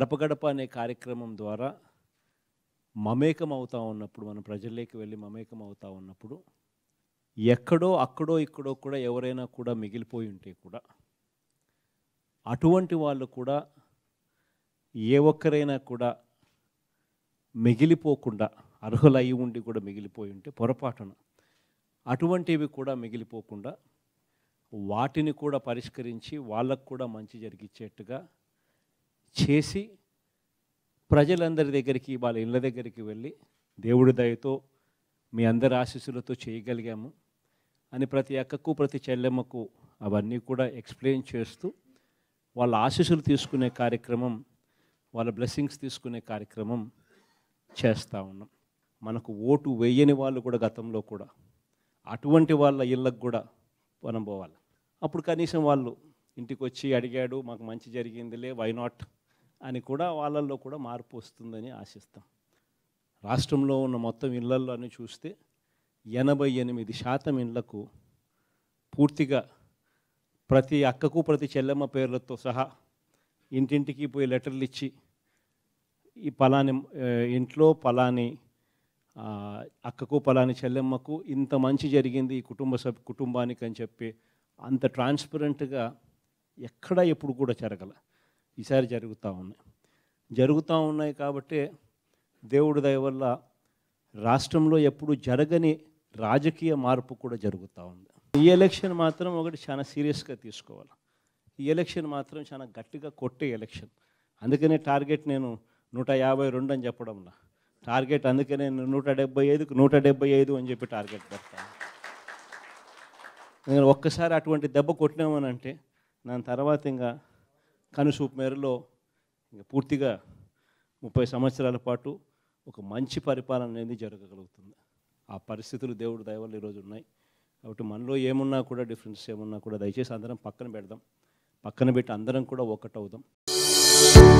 గడప గడప అనే కార్యక్రమం ద్వారా మమేకం అవుతా ఉన్నప్పుడు మనం ప్రజల్లోకి వెళ్ళి మమేకం అవుతా ఉన్నప్పుడు ఎక్కడో అక్కడో ఇక్కడో కూడా ఎవరైనా కూడా మిగిలిపోయి ఉంటే కూడా అటువంటి వాళ్ళు కూడా ఏ ఒక్కరైనా కూడా మిగిలిపోకుండా అర్హులై ఉండి కూడా మిగిలిపోయి ఉంటే పొరపాటున అటువంటివి కూడా మిగిలిపోకుండా వాటిని కూడా పరిష్కరించి వాళ్ళకు కూడా మంచి జరిగించేట్టుగా చేసి ప్రజలందరి దగ్గరికి వాళ్ళ ఇళ్ళ దగ్గరికి వెళ్ళి దేవుడి దయతో మీ అందరి ఆశీస్సులతో చేయగలిగాము అని ప్రతి అక్కకు ప్రతి చెల్లెమ్మకు అవన్నీ కూడా ఎక్స్ప్లెయిన్ చేస్తూ వాళ్ళ ఆశీస్సులు తీసుకునే కార్యక్రమం వాళ్ళ బ్లెస్సింగ్స్ తీసుకునే కార్యక్రమం చేస్తూ ఉన్నాం మనకు ఓటు వేయని వాళ్ళు కూడా గతంలో కూడా అటువంటి వాళ్ళ ఇళ్ళకు కూడా మనం పోవాలి అప్పుడు కనీసం వాళ్ళు ఇంటికి వచ్చి అడిగాడు మాకు మంచి జరిగిందిలే వై నాట్ అని కూడా వాళ్ళల్లో కూడా మార్పు వస్తుందని ఆశిస్తాం రాష్ట్రంలో ఉన్న మొత్తం ఇళ్లల్లో అని చూస్తే ఎనభై ఎనిమిది శాతం ఇళ్లకు పూర్తిగా ప్రతి అక్కకు ప్రతి చెల్లెమ్మ పేర్లతో సహా ఇంటింటికి పోయి లెటర్లు ఇచ్చి ఈ పలాని ఆ, ఇంట్లో పలాని ఆ, అక్కకు పలాని చెల్లెమ్మకు ఇంత మంచి జరిగింది ఈ కుటుంబ సభ్ కుటుంబానికి అని చెప్పి అంత ట్రాన్స్పరెంట్గా ఎక్కడ ఎప్పుడు కూడా జరగల ఈసారి జరుగుతూ ఉన్నాయి జరుగుతూ ఉన్నాయి కాబట్టి దేవుడి దయ వల్ల రాష్ట్రంలో ఎప్పుడు జరగని రాజకీయ మార్పు కూడా జరుగుతూ ఉంది ఈ ఎలక్షన్ మాత్రం ఒకటి చాలా సీరియస్గా తీసుకోవాలి ఈ ఎలక్షన్ మాత్రం చాలా గట్టిగా కొట్టే ఎలక్షన్ అందుకనే టార్గెట్ నేను నూట యాభై రెండు అని చెప్పడంలా టార్గెట్ అందుకనే నేను నూట డెబ్బై ఐదుకు నూట డెబ్బై ఐదు అని చెప్పి టార్గెట్ పెడతాను నేను ఒక్కసారి అటువంటి దెబ్బ కొట్టినామని అంటే దాని తర్వాత ఇంకా కనుసూపు మేరలో ఇంకా పూర్తిగా ముప్పై సంవత్సరాల పాటు ఒక మంచి పరిపాలన అనేది జరగగలుగుతుంది ఆ పరిస్థితులు దేవుడు దయవల్ల ఈరోజు ఉన్నాయి కాబట్టి మనలో ఏమున్నా కూడా డిఫరెన్స్ ఏమున్నా కూడా దయచేసి అందరం పక్కన పెడదాం పక్కన పెట్టి అందరం కూడా ఒకటవుదాం